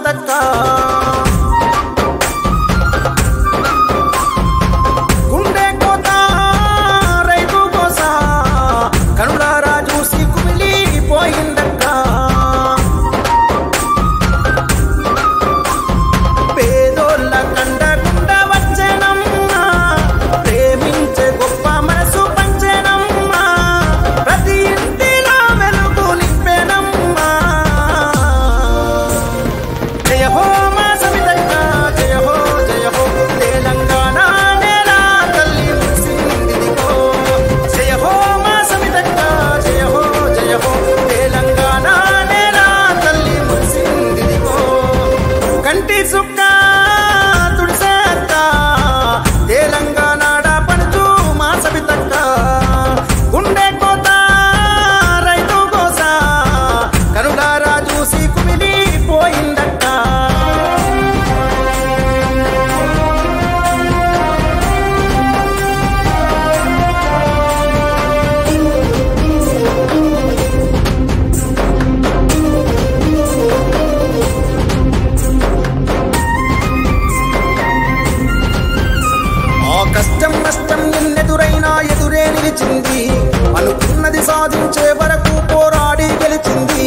సవితక్క గుండె కోత రైతు కోస కనులారా చూసి కుమిలిపోయిందక్క పేదోళ్ళ కండకుండ వచ్చేనమ్మా ప్రేమించే గొప్ప మనసు పంచేనమ్మా ప్రతి ఇంటిలో వెలుగు నింపేనమ్మా జయ హో మా సవితక్క జయ హో జయ హో తెలంగాణ నేల తల్లి మురిసిందిదిగో జయ హో మా సవితక్క జయ హో జయ హో తెలంగాణ నేల తల్లి మురిసిందిదిగో కంటి సుక్క తుడిసేత్త తెలంగాణ పడుచు మా సవితక్క గుండె కోత రైతు కోస కనులారా చూసి కుమిలి పోయిందక్క ఆ కష్టం నష్టం ఎన్నెదురైనా ఎదురే నిలిచింది అనుకున్నది సాధించే వరకు పోరాడి గెలిచింది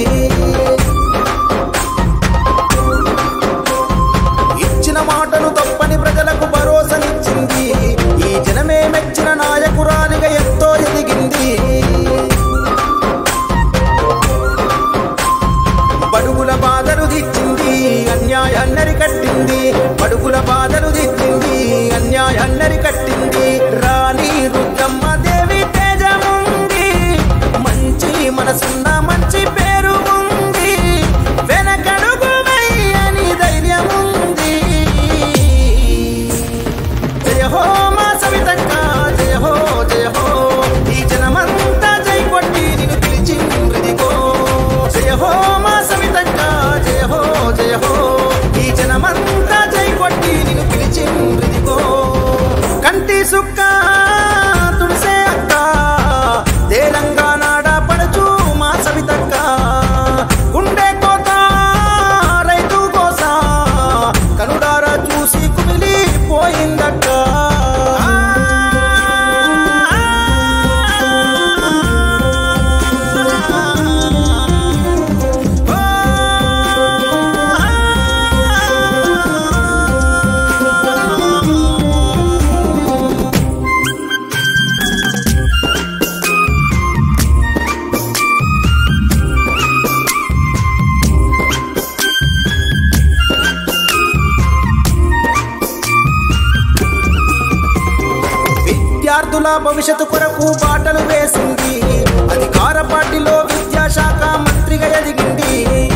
ఇచ్చిన మాటను తప్పని ప్రజలకు భరోసానిచ్చింది ఈ జనమే మెచ్చిన నాయకురాలిగా ఎంతో ఎదిగింది బడుగుల బాధలు దిచ్చింది అన్యాయాన్నరి కట్టింది బడుగుల బాధలు దిచ్చింది అన్యాయాన్నరి కట్టింది రాణి రుద్రమ్మ దేవి తేజముంది మంచి మనసున్న మంచి పేరు ఉంది వెనకడుగు అని ధైర్యం ఉంది జయ హో మా సవితక్క జయ హో జయ హో ఈ జనమంతా జై కొట్టి నిన్ను పిలిచి మృదిగో జయ హో మా సవితక్క జయ హో జయ హో ఈ జనమంతా జై కొట్టి నిన్ను పిలిచి మృదిగో కంటి సుక్క తుడిసే అక్క తెలంగాణ పడుచు మా సవితక్క గుండె కోత రైతు కోస కనుడారా చూసి కుమిలి పోయిందక్క విద్యార్థుల భవిష్యత్తు కొరకు బాటలు వేసింది అధికార పార్టీలో విద్యాశాఖ మంత్రిగా ఎదిగింది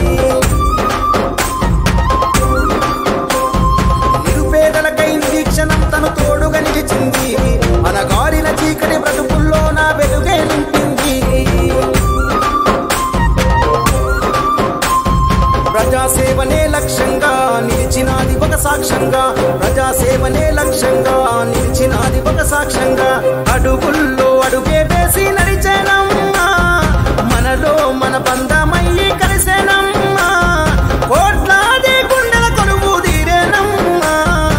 నిరుపేదలకై నిరీక్షణం తను తోడుగా నిలిచింది అనగారిన చీకటి బ్రతుకుల్లో నా వెలుగే నింపింది ప్రజాసేవనే లక్ష్యంగా నిలిచినాది ఒక సాక్ష్యంగా ప్రజాసేవనే లక్ష్యంగా నిలిచినాది ఒక సాక్ష్యంగా అడుగుల్లో అడుగే వేసి నడిచేనమ్మా మనలో మన బంధమయ్యి కలిసేనమ్మా కోట్లాది గుండెల కొనుగు తీరేనమ్మా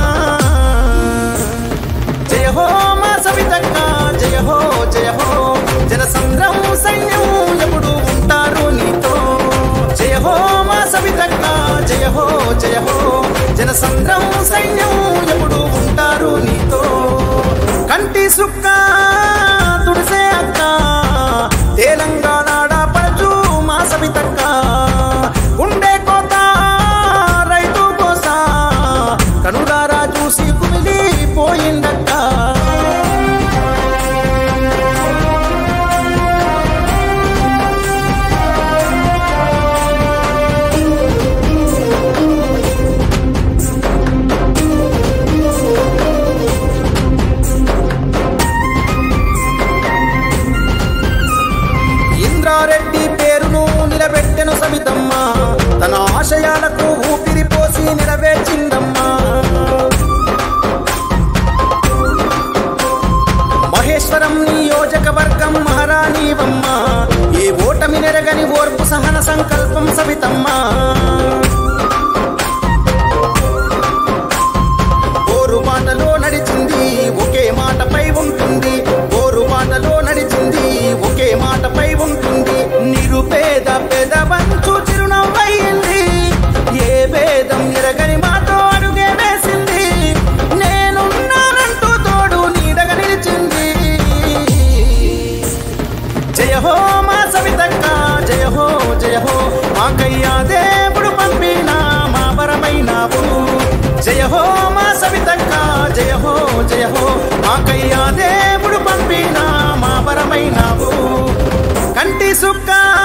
జయ హో మా సవితక్క జయ హో జయ హో జన సంగ్రం సైన్యం ఎప్పుడు ఉంటారు నీతో జయ హో మా సవితక్క జయ హో జయ హో జన సంగ్రం సైన్యం ఎప్పుడు ఉంటారు నీతో కంటి సుక్క తుడిసే అక్క తెలంగాణ పడుచు మా సవితక్క గుండె కోత రైతు కోస కనులారా చూసి కుమిలి పోయిందక్క ఇంద్రారెడ్డి పేరును నిలబెట్టెను సవితమ్మ తన ఆశయాలకు ఊపిరి పోసి నెరవేర్చిందమ్మా మహేశ్వరం నియోజకవర్గం మహారాణివమ్మ ఏ ఓటమి నెరగని ఓర్పు సహన సంకల్పం సవితమ్మ మా సవితక్క జయ హో జయ హో మాకయ్యా దేవుడు పంపిన మా పరమైనావు కంటి సుక్క